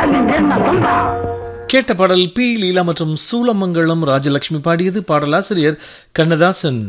நீ என்ன சொன்னா கேட்ட பாடல் பி லீலா மற்றும் சூலமங்கலம் ராஜலட்சுமி பாடியது பாடலாசிரியர் கண்ணதாசன்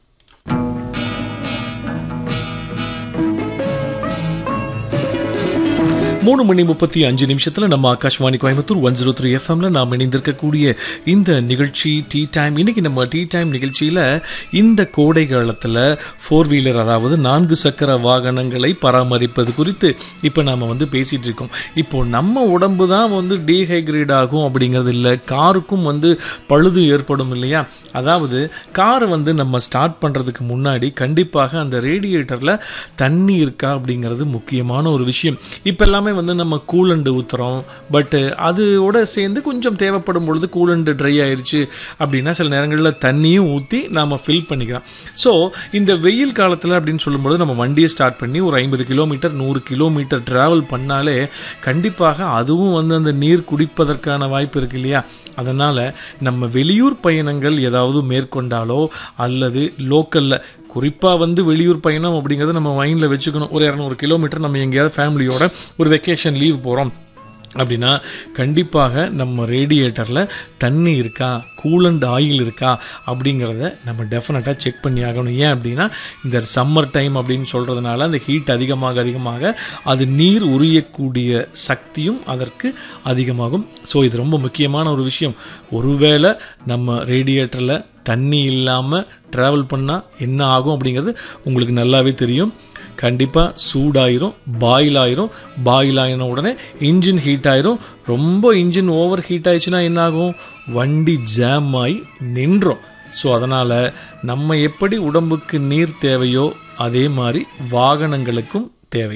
மூணு மணி முப்பத்தி அஞ்சு நிமிஷத்துல நம்ம Akashvani Coimbatore one zero three எஃப்எம்ல நாம் இணைந்திருக்கக்கூடிய இந்த நிகழ்ச்சி டீ டைம் இன்னைக்கு நம்ம டீ டைம் நிகழ்ச்சியில இந்த கோடை காலத்துல ஃபோர் வீலர் அதாவது நான்கு சக்கர வாகனங்களை பராமரிப்பது குறித்து இப்போ நாம வந்து பேசிட்டு இருக்கோம் இப்போ நம்ம உடம்பு தான் வந்து டீஹைட்ரேட் ஆகும் அப்படிங்கிறது இல்லை காருக்கும் வந்து பழுது ஏற்படும் இல்லையா அதாவது காரை வந்து நம்ம ஸ்டார்ட் பண்ணுறதுக்கு முன்னாடி கண்டிப்பாக அந்த ரேடியேட்டரில் தண்ணி இருக்கா அப்படிங்கிறது முக்கியமான ஒரு விஷயம் இப்போ எல்லாமே வந்து நம்ம கூலண்டு ஊற்றுறோம் பட்டு அதோட சேர்ந்து கொஞ்சம் தேவைப்படும் பொழுது கூலண்டு ட்ரை ஆயிருச்சு அப்படின்னா சில நேரங்களில் தண்ணியும் ஊற்றி நாம் ஃபில் பண்ணிக்கிறோம் ஸோ இந்த வெயில் காலத்தில் அப்படின்னு சொல்லும்போது நம்ம வண்டியை ஸ்டார்ட் பண்ணி ஒரு ஐம்பது கிலோமீட்டர் நூறு கிலோமீட்டர் ட்ராவல் பண்ணாலே கண்டிப்பாக அதுவும் வந்து அந்த நீர் குடிப்பதற்கான வாய்ப்பு இருக்கு இல்லையா அதனால் நம்ம வெளியூர் பயணங்கள் ஏதாவது மேற்கொண்டாலோ அல்லது லோக்கலில் குறிப்பாக வந்து வெளியூர் பயணம் அப்படிங்கிறத நம்ம மைண்டில் வச்சுக்கணும் ஒரு இரநூறு கிலோமீட்டர் நம்ம எங்கேயாவது ஃபேமிலியோட ஒரு வெக்கேஷன் லீவ் போகிறோம் அப்படின்னா கண்டிப்பாக நம்ம ரேடியேட்டரில் தண்ணி இருக்கா கூலண்ட் ஆயில் இருக்கா அப்படிங்கிறத நம்ம டெஃபினட்டாக செக் பண்ணி ஆகணும் ஏன் அப்படின்னா இந்த சம்மர் டைம் அப்படின்னு சொல்கிறதுனால அந்த ஹீட் அதிகமாக அதிகமாக அது நீர் உரியக்கூடிய சக்தியும் அதற்கு அதிகமாகும் ஸோ இது ரொம்ப முக்கியமான ஒரு விஷயம் ஒருவேளை நம்ம ரேடியேட்டரில் தண்ணி இல்லாமல் ட்ராவல் பண்ணால் என்ன ஆகும் அப்படிங்கிறது உங்களுக்கு நல்லாவே தெரியும் கண்டிப்பாக சூடாயிரும் பாயில் ஆயிரும் பாயில் ஆயின உடனே இன்ஜின் ஹீட் ஆயிரும் ரொம்ப இன்ஜின் ஓவர் ஹீட் ஆயிடுச்சுன்னா என்ன ஆகும் வண்டி ஜாம் ஆகி நின்றோம் ஸோ அதனால் நம்ம எப்படி உடம்புக்கு நீர் தேவையோ அதே மாதிரி வாகனங்களுக்கும் தேவை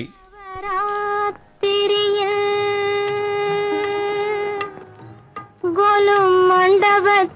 ராத்திரியில் கோலும் மண்டபத்தில்